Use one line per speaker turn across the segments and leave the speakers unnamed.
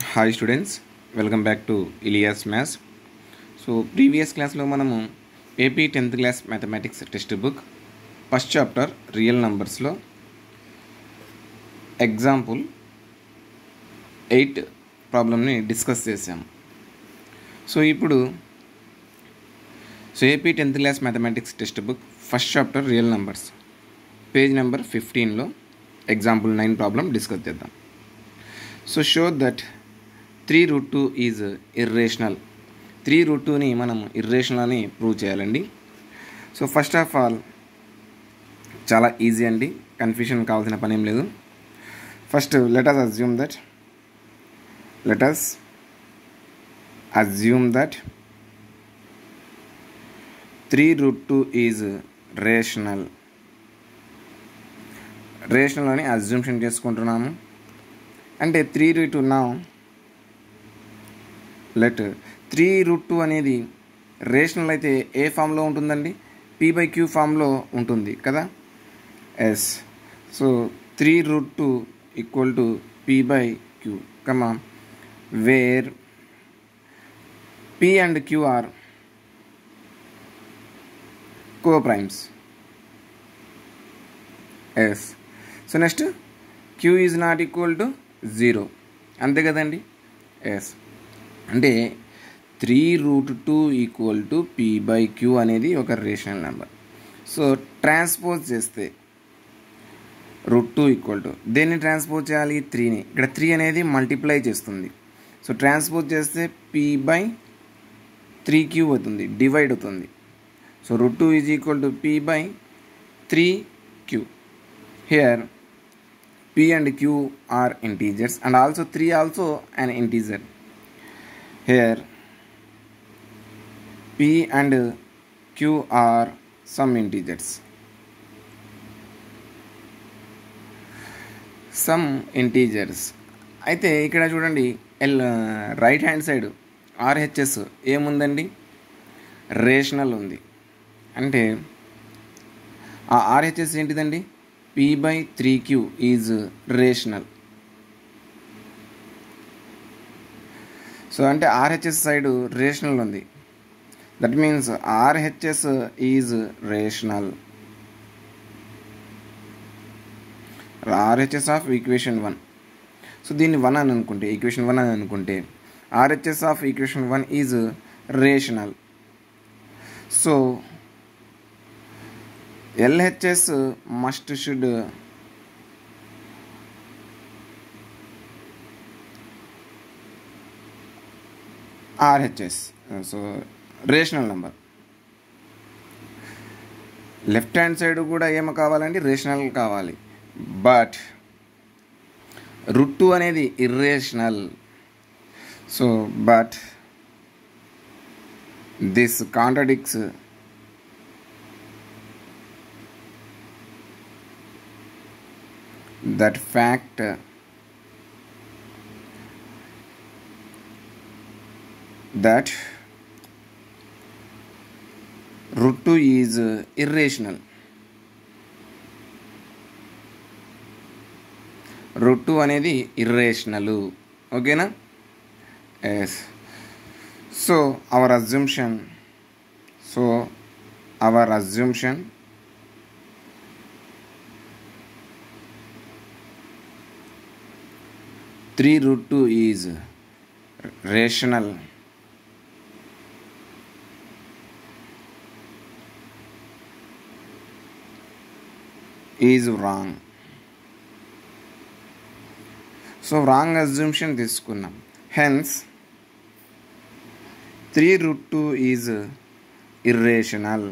hi students welcome back to Ilyas maths so previous క్లాస్లో మనము AP tenth class mathematics text book first chapter real నంబర్స్లో example eight ప్రాబ్లమ్ని discuss చేసాం so ఇప్పుడు so AP tenth class mathematics text book first chapter real numbers page number ఫిఫ్టీన్లో example nine problem discuss చేద్దాం so show that three root two is irrational three root టూని మనం irrational అని prove చేయాలండి so first of all చాలా easy అండి confusion కావాల్సిన పని ఏం లేదు first let's assume that let's assume that three root two is rational rational అని అజ్యూమ్షన్ చేసుకుంటున్నాము అంటే త్రీ రూట్ ఉన్నాం లెట్ త్రీ రూట్ టూ అనేది రేషనల్ అయితే ఏ ఫామ్లో ఉంటుందండి పీ బై క్యూ ఫామ్లో ఉంటుంది కదా yes so three root two equal to p by q comma where p and q are coprimes yes so next q is not equal to zero అంతే కదండి yes అంటే three root two equal to p by q అనేది ఒక rational number so transpose చేస్తే root two equal to దేన్ని transpose చేయాలి త్రీని ఇక్కడ త్రీ అనేది మల్టిప్లై చేస్తుంది సో ట్రాన్స్పోజ్ చేస్తే పీ బై త్రీ క్యూ అవుతుంది డివైడ్ అవుతుంది so root two is equal to p by three q here p and q are integers and also 3 also an integer here p and q are some integers some integers అయితే ఇక్కడ చూడండి ఎల్ right hand side RHS ఏముందండి rational ఉంది అంటే ఆ RHS ఏంటిదండి p by 3q is rational సో అంటే ఆర్హెచ్ఎస్ సైడ్ రేషనల్ ఉంది that means RHS is rational RHS of equation one so దీన్ని వన్ అని అనుకుంటే ఈక్వేషన్ వన్ అని అనుకుంటే RHS of equation one is rational so LHS must should RHS so rational number left hand side కూడా ఏమో కావాలండి rational కావాలి but root two అనేది irrational so but this contradicts that fact that root 2 is irrational root two అనేది irrational ఓకేనా yes so our assumption so our assumption three root two is rational is wrong so wrong assumption తీసుకున్నాం hence three root two is irrational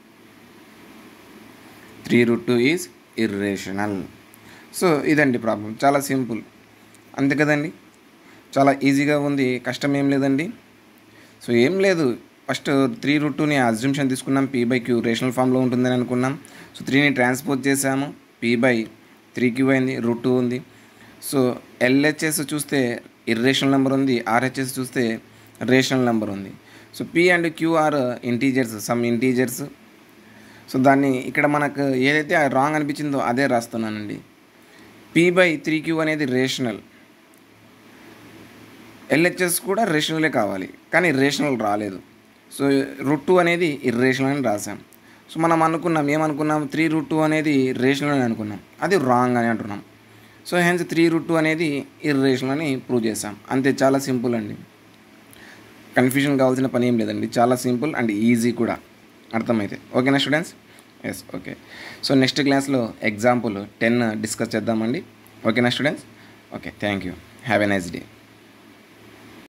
three root two is irrational so ఇదండి problem చాలా simple అంతే కదండి చాలా ఈజీగా ఉంది కష్టం ఏం లేదండి సో ఏం లేదు ఫస్ట్ త్రీ రూట్ టూని అజ్యూమ్షన్ తీసుకున్నాం పీ బై క్యూ రేషనల్ ఫామ్లో ఉంటుందని అనుకున్నాం సో త్రీని ట్రాన్స్పోజ్ చేసాము పీ బై త్రీ క్యూ అయింది రూట్ టూ ఉంది సో ఎల్హెచ్ఎస్ చూస్తే ఇర్రేషనల్ నెంబర్ ఉంది ఆర్హెచ్ఎస్ చూస్తే రేషనల్ నెంబర్ ఉంది so p and q are integers some integers so దాన్ని ఇక్కడ మనకు ఏదైతే రాంగ్ అనిపించిందో అదే రాస్తున్నానండి పీ బై త్రీ క్యూ అనేది రేషనల్ ఎల్హెచ్ఎస్ కూడా రేషనలే కావాలి కానీ రేషనల్ రాలేదు సో రూట్ టూ అనేది ఇర్రేషనల్ అని రాసాం సో మనం అనుకున్నాం ఏమనుకున్నాం త్రీ రూట్ టూ అనేది రేషనల్ అని అనుకున్నాం అది రాంగ్ అని అంటున్నాం so hence three root two అనేది ఇర్రేషనల్ అని ప్రూవ్ చేసాం అంతే చాలా సింపుల్ అండి కన్ఫ్యూజన్ కావాల్సిన పని ఏం లేదండి చాలా సింపుల్ అండ్ ఈజీ కూడా అర్థమైతే ఓకేనా students yes okay so next క్లాస్లో ఎగ్జాంపుల్ టెన్ డిస్కస్ చేద్దామండి ఓకేనా students okay thank you have a nice day